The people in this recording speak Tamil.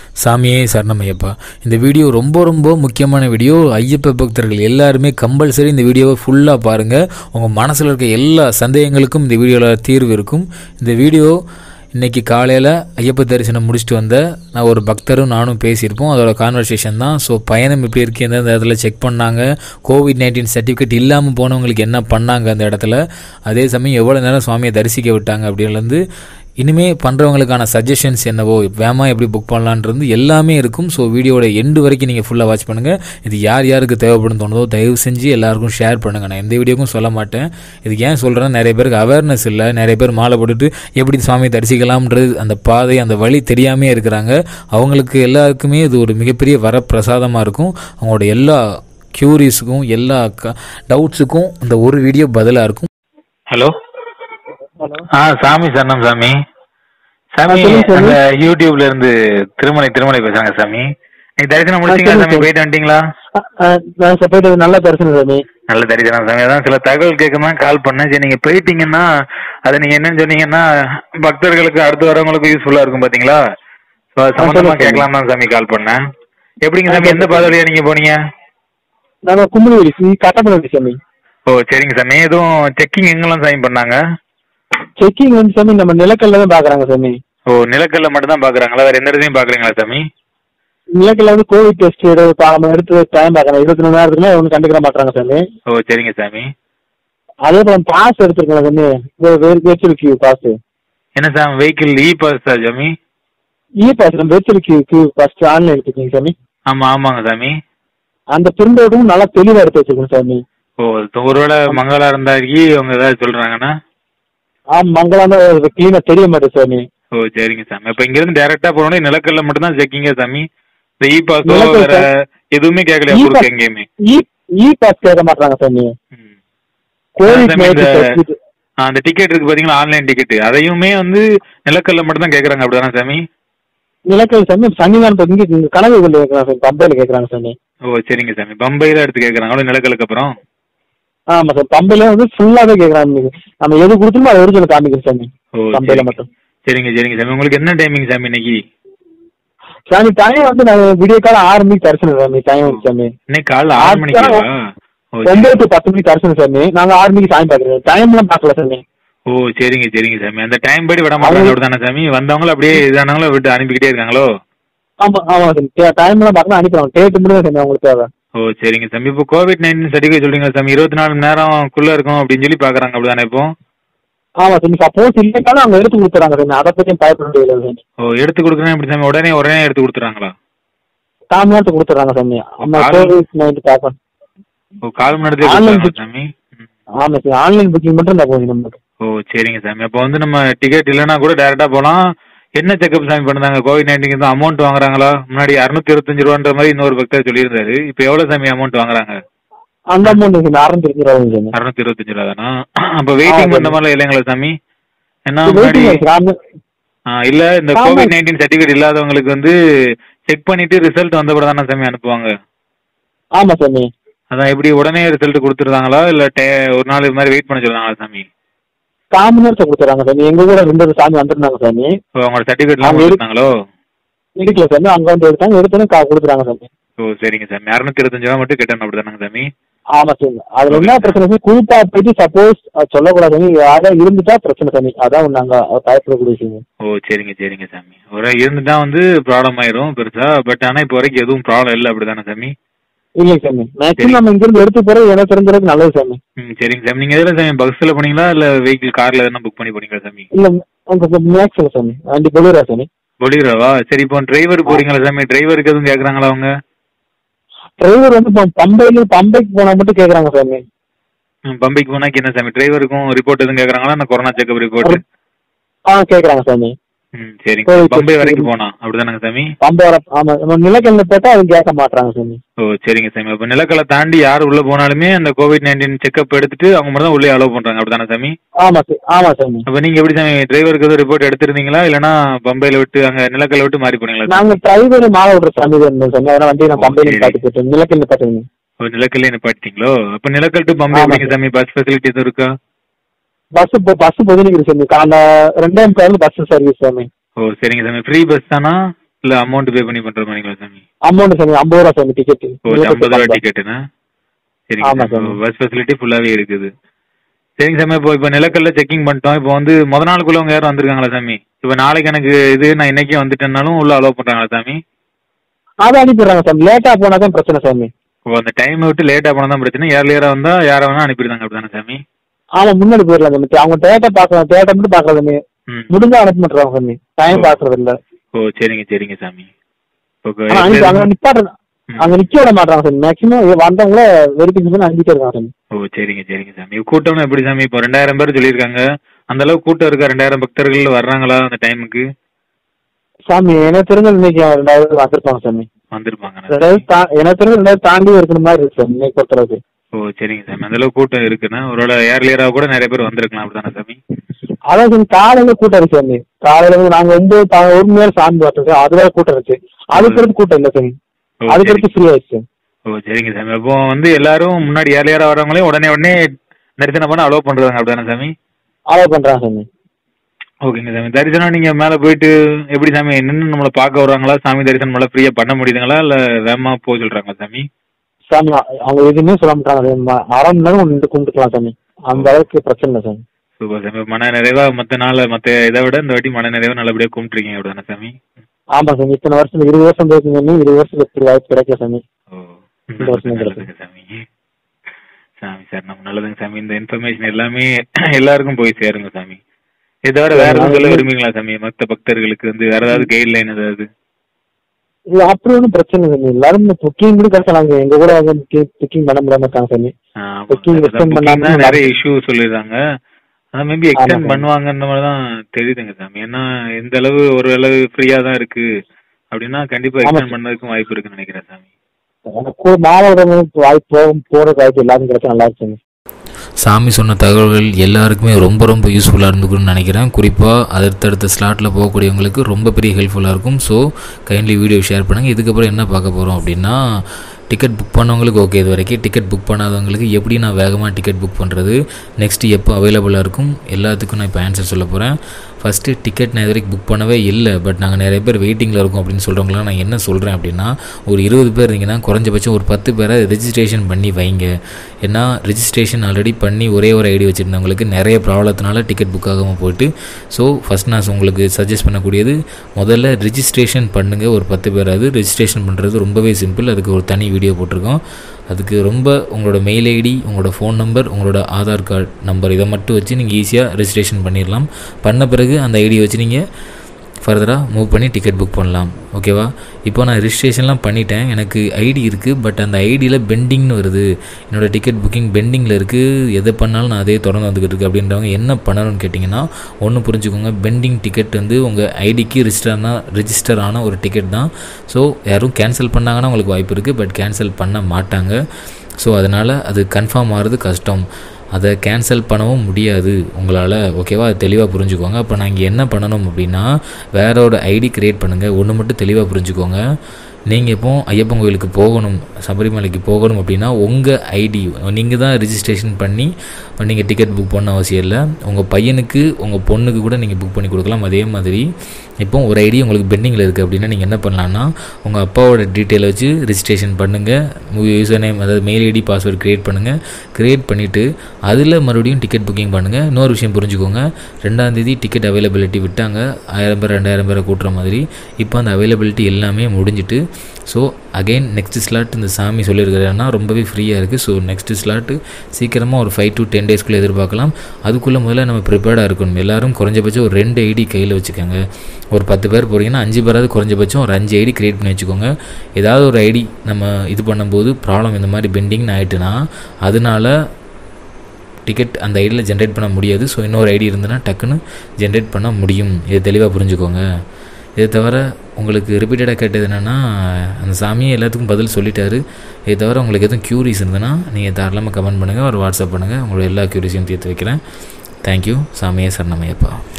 சாமியே சரணம் ஐயப்பா இந்த வீடியோ ரொம்ப ரொம்ப முக்கியமான வீடியோ ஐயப்ப பக்தர்கள் எல்லாருமே கம்பல்சரி இந்த வீடியோவை ஃபுல்லாக பாருங்கள் உங்கள் மனசில் இருக்க எல்லா சந்தேகங்களுக்கும் இந்த வீடியோவில் தீர்வு இருக்கும் இந்த வீடியோ இன்னைக்கு காலையில் ஐயப்ப தரிசனம் முடிச்சுட்டு வந்த நான் ஒரு பக்தரும் நானும் பேசியிருப்போம் அதோட கான்வர்சேஷன் தான் ஸோ பயணம் எப்படி இருக்கு எந்தெந்த இடத்துல செக் பண்ணாங்க கோவிட் நைன்டீன் சர்டிஃபிகேட் இல்லாமல் போனவங்களுக்கு என்ன பண்ணாங்க அந்த இடத்துல அதே சமயம் எவ்வளோ நேரம் சுவாமியை தரிசிக்க விட்டாங்க அப்படின்லேருந்து இனிமே பண்ணுறவங்களுக்கான சஜஷன்ஸ் என்னவோ வேமா எப்படி புக் பண்ணலான்றது எல்லாமே இருக்கும் ஸோ வீடியோட எண்டு வரைக்கும் நீங்கள் ஃபுல்லாக வாட்ச் பண்ணுங்கள் இது யார் யாருக்கு தேவைப்படும் தோணுதோ தயவு செஞ்சு எல்லாருக்கும் ஷேர் பண்ணுங்கள் நான் எந்த வீடியோக்கும் சொல்ல மாட்டேன் இதுக்கு ஏன் சொல்கிறேன்னா நிறைய பேருக்கு அவேர்னஸ் இல்லை நிறைய பேர் மாலை போட்டுட்டு எப்படி சாமி தரிசிக்கலாம்ன்றது அந்த பாதை அந்த வழி தெரியாமே இருக்கிறாங்க அவங்களுக்கு எல்லாருக்குமே இது ஒரு மிகப்பெரிய வரப்பிரசாதமாக இருக்கும் அவங்களோட எல்லா க்யூரிஸுக்கும் எல்லா டவுட்ஸுக்கும் இந்த ஒரு வீடியோ பதிலாக இருக்கும் ஹலோ ஹலோ ஆ சாமி சரணம் சாமி சாமி ஆ, சொல்லுங்க சாமி. அந்த யூடியூப்ல இருந்து திருமலை திருமலை பேசுறாங்க சாமி நீ தரிசனம் முடிச்சீங்களா சொல்லுங்க சாமி சாமி. போயிட்டு வந்துட்டீங்களா நான் சார் போயிட்டு நல்லா தரிசனம் சாமி நல்ல தரிசனம் சாமி அதான் சில தகவல் கேட்க தான் கால் பண்ணேன் சரி நீங்க போயிட்டீங்கன்னா அதை நீங்க என்னன்னு சொன்னீங்கன்னா பக்தர்களுக்கு அடுத்து வரவங்களுக்கு யூஸ்ஃபுல்லா இருக்கும் பாத்தீங்களா So, அது சம்பந்தமா சொல்லுங்க சாமி. கேட்கலாம் தான் சாமி கால் பண்ணேன் எப்படிங்க ஆ, சாமி எந்த சொல்லுங்க. பாதை வழியா நீங்க போனீங்க நாங்கள் கும்பலூரி கட்டப்பனி சாமி ஓ சரிங்க சாமி எதுவும் செக்கிங் எங்கெல்லாம் சாமி பண்ணாங்க செக்கிங் வந்து சாமி நம்ம நிலக்கல்ல தான் பார்க்குறாங்க சாமி ஓ நிலக்கல்ல மட்டும் தான் பாக்குறாங்களா வேற எந்த இடத்தையும் பாக்குறீங்களா சாமி நிலக்கல்ல வந்து கோவிட் டெஸ்ட் நம்ம எடுத்து டைம் பார்க்குறோம் இருபத்தி நாலு நேரத்துக்குலாம் ஒன்றும் கண்டுக்கிற மாட்டாங்க சாமி ஓ சரிங்க சாமி அதே போல பாஸ் எடுத்துருக்கலாம் சாமி வெர்ச்சுவல் கியூ பாஸ் என்ன சாமி வெஹிக்கிள் இ பாஸ் சாமி இ பாஸ் நம்ம virtual queue queue first online எடுத்துக்கோங்க சாமி ஆமா ஆமாங்க சாமி அந்த பிரிண்ட் அவுட்டும் நல்லா தெளிவாக எடுத்து வச்சுக்கணும் சாமி ஓ இப்ப ஒருவேளை மங்களா இருந்தாக்கி அவங்க ஏதாவது சொல்றாங்கன்னா ஆ மங்களாம் தான் க்ளீனாக தெரிய மாட்டேது சாமி ஓ சரிங்க சாமி அப்ப இங்க இருந்து டைரக்டா போறோம்னா நிலக்கல்ல மட்டும் தான் செக்கிங்க சாமி இந்த இ பாஸோ நிலக்கல் வேற சார். எதுவுமே கேட்கலையா E-pass. குறுக்க எங்கேயுமே இ இ பாஸ் கேட்க மாட்டாங்க சாமி ம். கோவிட் சாமி, இந்த- நைன்டீன் ஆ, அந்த டிக்கெட் இருக்கு பாத்தீங்களா ஆன்லைன் டிக்கெட் அதையுமே வந்து நிலக்கல்ல மட்டும் தான் கேக்குறாங்க அப்படிதானே சாமி நிலக்கல் சாமி சன்னிதானம் இங்க இங்க கனவு கொண்டு கேட்கறாங்க சார் பம்பையில் கேட்கறாங்க சாமி ஓ சரிங்க சாமி பம்பையில எடுத்து கேக்குறாங்க நிலக்கலுக்கு அப்புறம் ஆமா சார் பம்பையில வந்து ஃபுல்லாவே கேட்கறாங்க நம்ம எது கொடுத்துருமோ அதை ஒரிஜினல் காமிக்கிறோம் சாமி ஓ பம்பையில சரிங்க மட்டும் சரிங்க சரிங்க சாமி உங்களுக்கு என்ன டைமிங் சாமி இன்னைக்கு சாமி டைம் வந்து நான் விடிய காலம் ஆறு மணிக்கு தரிசனம் சாமி டைம் சாமி இன்னைக்கு காலைல ஆறு ஆறு மணிக்கா ஓ சரி. ஒன்பது to பத்து மணிக்கு தரிசனம் சாமி நாங்க ஆறு மணிக்கு சாமி பாக்குறோம் டைம்லாம் பார்க்கல சாமி ஓ சரிங்க சரிங்க சாமி அந்த டைம் படி விட மாட்டாங்க அவங்க- அப்படிதானே சாமி வந்தவங்களும் அப்படியே இதானவங்களும் விட்டு அனுப்பிக்கிட்டே இருக்காங்களோ ஆமா ஆமா சாமி டைம்லாம் பார்க்கணும் அனுப்பிடுவாங்க டேட் மட்டும் தான் சாமி அவங்களுக்கு தேவை ஓ சரிங்க சாமி இப்போ கோவிட் நைன்டீன் சர்டிஃபிகேட் சொல்றீங்க சாமி இருபத்தி நாலு மணி நேரம்குள்ள இருக்கும் அப்படின்னு சொல்லி பாக்குறாங்க அப்படிதானே இப்போ ஆமா சாமி சப்போஸ் இல்லைனாலும் அவங்க எடுத்து கொடுத்துறாங்க சாமி அதை பத்தியும் பயப்பட முடியல சாமி ஓ எடுத்து கொடுக்குறேன் எப்படி சாமி உடனே உடனே எடுத்து கொடுத்துறாங்களா காம நேரத்துக்கு கொடுத்துறாங்க சாமி நம்ம ஆளு- கோவிட் நைன்டீன் பார்க்கணும் ஓ கால் மணி நேரத்துக்கு Online கொடுத்துறாங்களா சாமி ம். ஆமா சார் ஆன்லைன் புக்கிங் மட்டும் இருந்தா போதும் நமக்கு ஓ சரிங்க சாமி அப்போ வந்து நம்ம டிக்கெட் இல்லைன்னா கூட டேரெக்டாக போகலாம் என்ன செக்அப் சாமி பண்ணுறாங்க கோவிட் நைன்டீன் தான் அமௌண்ட் வாங்குறாங்களா முன்னாடி அறுநூத்தி இருபத்தஞ்சு ரூபான்ற மாதிரி இன்னொரு பக்தர் சொல்லியிருந்தாரு இப்போ எவ்வளோ சாமி அமௌண்ட் வாங்குறாங்க அந்த அமௌண்ட் சாமி ஆரம்பிச்சு ரூபாய் சாமி அறுநூத்தி இருபத்தஞ்சு ரூபா தானா அப்போ வெயிட்டிங் ஆ, பண்ண மாதிரிலாம் இல்லைங்களா சாமி என்ன முன்னாடி வெயிட்டிங் இருக்கு. ஆமா. ஆ, இல்ல இந்த ஆமா. கோவிட் நைன்டீன் சர்டிஃபிகேட் இல்லாதவங்களுக்கு வந்து செக் பண்ணிட்டு ரிசல்ட் வந்த தானே சாமி அனுப்புவாங்க ஆமா சாமி அதான் எப்படி உடனே ரிசல்ட் கொடுத்துருந்தாங்களா இல்ல டே- ஒரு நாள் இது மாதிரி வெயிட் பண்ண சொல்றாங்களா சாமி காமன் நேரத்தை கொடுத்துறாங்க சாமி எங்க கூட ரெண்டு சாமி வந்திருந்தாங்க சாமி ஓ, அவங்களோட சர்டிஃபிகேட்லாம் அவங்க எடு- கொடுத்தாங்களோ எடுக்கல சாமி அங்க வந்து எடுத்தாங்க எடுத்தோன்னே கா கொடுத்துறாங்க சாமி ஓ சரிங்க சாமி அறுநூத்தி இருபத்தஞ்சு ரூபா மட்டும் கட்டணும் அப்படிதானங்க சாமி ஆமா சாமி அதுல என்ன பிரச்சனை சாமி குழுப்பா போயிட்டு சப்போஸ் சொல்லக்கூடாது சாமி யாராவது இருந்துட்டா பிரச்சனை சாமி அதான் நாங்க பயப்படக்கூடிய விஷயம் ஓ சரிங்க சரிங்க சாமி ஒரு இருந்துட்டா வந்து ப்ராப்ளம் ஆயிரும் பெருசா பட் ஆனா இப்போ வரைக்கும் எதுவும் ப்ராப்ளம் இல்லை அப்படிதானே சாமி இல்லைங்க சாமி மேக்ஸிமம் நம்ம இங்க இருந்து எடுத்து போறது எனக்கு தெரிஞ்சதுக்கு நல்லது சாமி ம் சரிங்க சாமி நீங்க எதுல சாமி பஸ்ல போனீங்களா இல்ல வெஹிக்கிள் கார்ல எதனா புக் பண்ணி போனீங்களா சாமி இல்ல உங்க மேக்ஸ்ல சாமி வண்டி பொழுதுரா சாமி பொலிரோவா சரி இப்போ டிரைவர் போறீங்களா சாமி டிரைவருக்கு எதுவும் கேக்குறாங்களா அவங்க டிரைவர் வந்து இப்போ பம்பையில பம்பைக்கு போனா மட்டும் கேக்குறாங்க சாமி ம், பம்பைக்கு போனாக்கி என்ன சாமி டிரைவருக்கும் ரிப்போர்ட் எதுவும் கேக்குறாங்களா இந்த கொரோனா செக்அப் ரிப்போர்ட் ஆ கேக்குறாங்க சாமி ம் சரிங்க கோவில் பம்பை check வரைக்கும் பண்ணி- போனா அப்படிதானங்க சாமி பம்பை வர ஆமா நம்ம நிலக்கல்ல போட்டா அது கேட்க மாட்டாங்க சாமி ஓ சரிங்க சாமி அப்போ நிலக்கலை தாண்டி யார் உள்ள போனாலுமே அந்த கோவிட் நைன்டீன் செக்அப் எடுத்துட்டு அவங்க மட்டும் தான் உள்ளே அலோவ் பண்றாங்க அப்படிதானே சாமி ஆமா சார் ஆமா சாமி அப்ப நீங்க எப்படி சாமி டிரைவருக்கு எதுவும் ரிப்போர்ட் எடுத்திருந்தீங்களா இல்லனா பம்பையில விட்டு அங்க நிலக்கல்ல விட்டு மாறி போனீங்களா நாங்க டிரைவர் மாலை விடுற சாமி தான் இருந்தோம் சாமி அதனால வண்டி நான் ஓ, பம்பையில சரி. பாட்டு போயிட்டேன் நிலக்கல்ல பாட்டுங்க ஓ நிலக்கல்லே நிப்பாட்டிங்களோ அப்ப நிலக்கல் டு பம்பை ஆமா எப்படிங்க சாமி பஸ் ஃபெசிலிட்டி எதுவும் இருக்கா பஸ் இப்போ பஸ் பொதுனிக்கு சாமி அந்த ரெண்டாயிரம் கார்ல பஸ் சர்வீஸ் சாமி ஓ சரிங்க சாமி ஃப்ரீ பஸ் தானா இல்ல அமௌண்ட் பே பண்ணி பண்ற மாதிரிங்களா சாமி அமௌண்ட் சாமி ஐம்பது ரூபா சாமி டிக்கெட் ஓ ஐம்பது ரூபா டிக்கெட்டுனா சரிங்க ஆமா சாமி சாமி. பஸ் ஃபெசிலிட்டி ஃபுல்லாவே இருக்குது சரிங்க சாமி இப்போ இப்போ நிலக்கல்ல செக்கிங் பண்ணிட்டோம் இப்போ வந்து முத நாளுக்குள்ளவங்க யாரும் வந்திருக்காங்களா சாமி இப்போ நாளைக்கு எனக்கு இது நான் இன்னைக்கே வந்துட்டேன்னாலும் உள்ள அலோவ் பண்றாங்களா சாமி அதை அனுப்பிடுறாங்க சாமி லேட்டா போனா தான் பிரச்சனை சாமி இப்போ அந்த டைம் விட்டு லேட்டா போனா தான் பிரச்சனை ஏர்லியரா வந்தா யாரை வேணா அனுப்பிடுறாங்க அப்படிதானே சாமி ஆமா முன்னாடி போயிடலாம் சாமி அவங்க தேட்டை பாக்கலாம் தேட்டை மட்டும் பாக்கலாம் சாமி ம் முடிஞ்சா அனுப்ப மாட்டாங்க சாமி டைம் பாக்குறது இல்ல ஓ சரிங்க சரிங்க சாமி இப்போ ஆனா அங்க அங்க நிப்பாட்டுறது ம். அங்க நிக்க விட மாட்டாங்க சாமி மேக்ஸிமம் வந்தவங்கள வெரிஃபிகேஷன் அனுப்பிட்டே இருக்காங்க சாமி ஓ சரிங்க சரிங்க சாமி கூட்டம் எப்படி சாமி இப்போ ரெண்டாயிரம் பேர் சொல்லியிருக்காங்க அந்த அளவுக்கு கூட்டம் இருக்கா ரெண்டாயிரம் பக்தர்கள் வர்றாங்களா அந்த டைமுக்கு சாமி எனக்கு தெரிஞ்ச இன்னைக்கு ரெண்டாயிரம் பேர் வந்திருப்பாங்க சாமி வந்திருப்பாங்க ரெண்டாயிரம் தா- எனக்கு தெரிஞ்ச ரெண்டாயிரம் தாண்டி இருக்கிற மாதிரி இருக்கு சாமி இன்னைக்கு பொறுத்தளவுக்கு ஓ சரிங்க சாமி அந்த அளவுக்கு கூட்டம் இருக்குன்னா ஒருவேளை ஏர்லியரா கூட நிறைய பேர் வந்திருக்கலாம் அப்படிதானே சாமி அதான் சாமி காலையில கூட்டம் இருக்கு சாமி காலையில வந்து நாங்க ஒன்பது ப- ஒரு மணி நேரம் சாமி பார்த்தோம் அது வேற கூட்டம் இருக்கு அதுக்கு அடுத்து கூட்டம் இல்ல சாமி ஓ அதுக்கு சரிங்க அடுத்து ஃப்ரீ ஆயிடுச்சு ஓ சரிங்க சாமி அப்போ வந்து எல்லாரும் முன்னாடி ஏர்லியரா வரவங்களையும் உடனே உடனே தரிசனம் பண்ண அலோவ் பண்றாங்க அப்படிதானே சாமி அலோவ் பண்றாங்க சாமி ஓகேங்க சாமி தரிசனம் நீங்க மேல போயிட்டு எப்படி சாமி நின்று நம்மளை பார்க்க வருவாங்களா சாமி தரிசனம் மேல ஃப்ரீயா பண்ண முடியுதுங்களா இல்ல வேகமா போக சொல்றாங்களா சாமி சாமி அவங்க எதுவுமே சொல்ல மாட்டாங்க ம- அரை மணி நேரம் நின்று கும்பிட்டுக்கலாம் சாமி அந்த அளவுக்கு பிரச்சனை இல்லை சாமி சூப்பர் சாமி மன நிறைவா மத்த நாள் மத்த இதை விட இந்த வாட்டி மன நிறைவா நல்லபடியா கும்பிட்டுருக்கீங்க அப்படிதானே சாமி ஆமா சாமி இத்தனை வருஷம் இருபது வருஷம் போயிருக்கீங்க இன்னும் இருபது வருஷம் இப்படி வாய்ப்பு கிடைக்கல சாமி ஓ இந்த வருஷம் நல்லதுங்க நல்லதுங்க சாமி சாமி சார் நம்ம நல்லதுங்க சாமி இந்த இன்ஃபர்மேஷன் எல்லாமே எல்லாருக்கும் போய் சேருங்க சாமி இதை தவிர வேற எதுவும் சொல்ல விரும்புங்களா சாமி மத்த பக்தர்களுக்கு வந்து வேற ஏதாவது கைட்லைன் ஏதாவது இது அப்படி ஒன்றும் பிரச்சனை இல்லை சாமி எல்லாரும் புக்கிங் கூட கிடைச்சாங்க எங்க கூட வந்து புக்கிங் பண்ண முடியாம இருக்காங்க சாமி ஆ, ஆமாங்க Booking சார். extend booking பண்ணாம தான் நிறைய இஷ்யூ சொல்லிடுறாங்க அதான் மேபி எக்ஸ்டெண்ட் சாமி. பண்ணுவாங்கன்ற மாதிரி தான் தெரியுதுங்க சாமி ஏன்னா இந்த அளவு ஒரு அளவு ஃப்ரீயா தான் இருக்கு அப்படின்னா கண்டிப்பா ஆமா எக்ஸ்டெண்ட் சார். பண்ணதுக்கும் வாய்ப்பு இருக்குன்னு நினைக்கிறேன் சாமி எனக்கு கூட மாணவர்கள் வாய்ப்பு போகும் போறதுக்கு வாய்ப்பு எல்லாரும் கிடைச்சா நல்லா இருக்கு சாமி சாமி சொன்ன தகவல்கள் எல்லாருக்குமே ரொம்ப ரொம்ப யூஸ்ஃபுல்லாக இருந்துக்குன்னு நினைக்கிறேன் குறிப்பாக அடுத்தடுத்த ஸ்லாட்டில் போகக்கூடியவங்களுக்கு ரொம்ப பெரிய ஹெல்ப்ஃபுல்லாக இருக்கும் ஸோ கைண்ட்லி வீடியோ ஷேர் பண்ணுங்கள் இதுக்கப்புறம் என்ன பார்க்க போகிறோம் அப்படின்னா டிக்கெட் புக் பண்ணவங்களுக்கு ஓகே இது வரைக்கும் டிக்கெட் புக் பண்ணாதவங்களுக்கு எப்படி நான் வேகமாக டிக்கெட் புக் பண்ணுறது நெக்ஸ்ட்டு எப்போ அவைலபிளாக இருக்கும் எல்லாத்துக்கும் நான் இப்போ ஆன்சர் சொல்ல போகிறேன் ஃபஸ்ட்டு டிக்கெட் நான் இது வரைக்கும் புக் பண்ணவே இல்லை பட் நாங்கள் நிறைய பேர் வெயிட்டிங்கில் இருக்கோம் அப்படின்னு சொல்கிறவங்களாம் நான் என்ன சொல்கிறேன் அப்படின்னா ஒரு இருபது பேர் இருந்தீங்கன்னா குறைஞ்சபட்சம் ஒரு பத்து பேரை ரெஜிஸ்ட்ரேஷன் பண்ணி வைங்க ஏன்னா ரெஜிஸ்ட்ரேஷன் ஆல்ரெடி பண்ணி ஒரே ஒரு ஐடி வச்சுருந்தவங்களுக்கு நிறைய ப்ராப்ளத்தினால டிக்கெட் புக் ஆகாமல் போயிட்டு ஸோ ஃபஸ்ட் நான் உங்களுக்கு சஜஸ்ட் பண்ணக்கூடியது முதல்ல ரெஜிஸ்ட்ரேஷன் பண்ணுங்கள் ஒரு பத்து பேராவது ரெஜிஸ்ட்ரேஷன் பண்ணுறது ரொம்பவே சிம்பிள் அதுக்கு ஒரு தனி வீடியோ போட்டிருக்கோம் அதுக்கு ரொம்ப உங்களோட மெயில் ஐடி உங்களோட ஃபோன் நம்பர் உங்களோட ஆதார் கார்டு நம்பர் இதை மட்டும் வச்சு நீங்கள் ஈஸியாக ரெஜிஸ்ட்ரேஷன் பண்ணிடலாம் பண்ண பிறகு அந்த ஐடியை வச்சு நீங்கள் ஃபர்தராக மூவ் பண்ணி டிக்கெட் புக் பண்ணலாம் ஓகேவா இப்போ நான் ரிஜிஸ்ட்ரேஷன்லாம் பண்ணிட்டேன் எனக்கு ஐடி இருக்குது பட் அந்த ஐடியில் பெண்டிங்னு வருது என்னோடய டிக்கெட் புக்கிங் பெண்டிங்கில் இருக்குது எதை பண்ணாலும் நான் அதே தொடர்ந்து வந்துக்கிட்டு இருக்கு அப்படின்றவங்க என்ன பண்ணணும்னு கேட்டிங்கன்னா ஒன்று புரிஞ்சுக்கோங்க பெண்டிங் டிக்கெட் வந்து உங்கள் ஐடிக்கு ரிஜிஸ்டர்னா ரிஜிஸ்டர் ஆன ஒரு டிக்கெட் தான் ஸோ யாரும் கேன்சல் பண்ணாங்கன்னா உங்களுக்கு வாய்ப்பு இருக்குது பட் கேன்சல் பண்ண மாட்டாங்க ஸோ அதனால் அது கன்ஃபார்ம் ஆகிறது கஷ்டம் அதை கேன்சல் பண்ணவும் முடியாது உங்களால் ஓகேவா அது தெளிவாக புரிஞ்சுக்கோங்க அப்போ நான் இங்கே என்ன பண்ணணும் அப்படின்னா வேறோட ஐடி க்ரியேட் பண்ணுங்கள் ஒன்று மட்டும் தெளிவாக புரிஞ்சுக்கோங்க நீங்கள் இப்போ ஐயப்பன் கோயிலுக்கு போகணும் சபரிமலைக்கு போகணும் அப்படின்னா உங்கள் ஐடி நீங்கள் தான் ரிஜிஸ்ட்ரேஷன் பண்ணி நீங்கள் டிக்கெட் புக் பண்ண அவசியம் இல்லை உங்கள் பையனுக்கு உங்கள் பொண்ணுக்கு கூட நீங்கள் புக் பண்ணி கொடுக்கலாம் அதே மாதிரி இப்போ ஒரு ஐடி உங்களுக்கு பெண்டிங்கில் இருக்குது அப்படின்னா நீங்கள் என்ன பண்ணலான்னா உங்கள் அப்பாவோட டீட்டெயிலை வச்சு ரிஜிஸ்ட்ரேஷன் பண்ணுங்கள் யூசர் நேம் அதாவது மெயில் ஐடி பாஸ்வேர்டு க்ரியேட் பண்ணுங்கள் க்ரியேட் பண்ணிவிட்டு அதில் மறுபடியும் டிக்கெட் புக்கிங் பண்ணுங்கள் இன்னொரு விஷயம் புரிஞ்சுக்கோங்க ரெண்டாந்தேதி டிக்கெட் அவைலபிலிட்டி விட்டாங்க ஆயிரம் பேர் ரெண்டாயிரம் பேரை கூட்டுற மாதிரி இப்போ அந்த அவைலபிலிட்டி எல்லாமே முடிஞ்சிட்டு ஸோ அகைன் நெக்ஸ்ட் ஸ்லாட் இந்த சாமி சொல்லியிருக்கிறேன்னா ரொம்பவே ஃப்ரீயாக இருக்குது ஸோ நெக்ஸ்ட் ஸ்லாட்டு சீக்கிரமாக ஒரு ஃபைவ் டு டென் டேஸ்க்குள்ளே எதிர்பார்க்கலாம் அதுக்குள்ளே முதல்ல நம்ம ப்ரிப்பேர்டாக இருக்கணும் எல்லாரும் குறைஞ்சபட்சம் ஒரு ரெண்டு ஐடி கையில் வச்சுக்கோங்க ஒரு பத்து பேர் போகிறீங்கன்னா அஞ்சு பேராவது குறைஞ்சபட்சம் ஒரு அஞ்சு ஐடி க்ரியேட் பண்ணி வச்சுக்கோங்க ஏதாவது ஒரு ஐடி நம்ம இது பண்ணும்போது ப்ராப்ளம் இந்த மாதிரி பெண்டிங்னு ஆயிட்டுனா அதனால டிக்கெட் அந்த ஐடியில் ஜென்ரேட் பண்ண முடியாது ஸோ இன்னொரு ஐடி இருந்ததுன்னா டக்குன்னு ஜென்ரேட் பண்ண முடியும் இதை தெளிவாக புரிஞ்சுக்கோங்க இதை தவிர உங்களுக்கு ரிப்பீட்டடாக கேட்டது என்னென்னா அந்த சாமியே எல்லாத்துக்கும் பதில் சொல்லிட்டாரு இதை தவிர உங்களுக்கு எதுவும் க்யூரிஸ் இருந்ததுன்னா நீங்கள் தாராளமாக கமெண்ட் பண்ணுங்கள் ஒரு வாட்ஸ்அப் பண்ணுங்கள் உங்களோட எல்லா க்யூரிஸையும் தீர்த்து வைக்கிறேன் தேங்க்யூ சாமியே சரணமையப்பா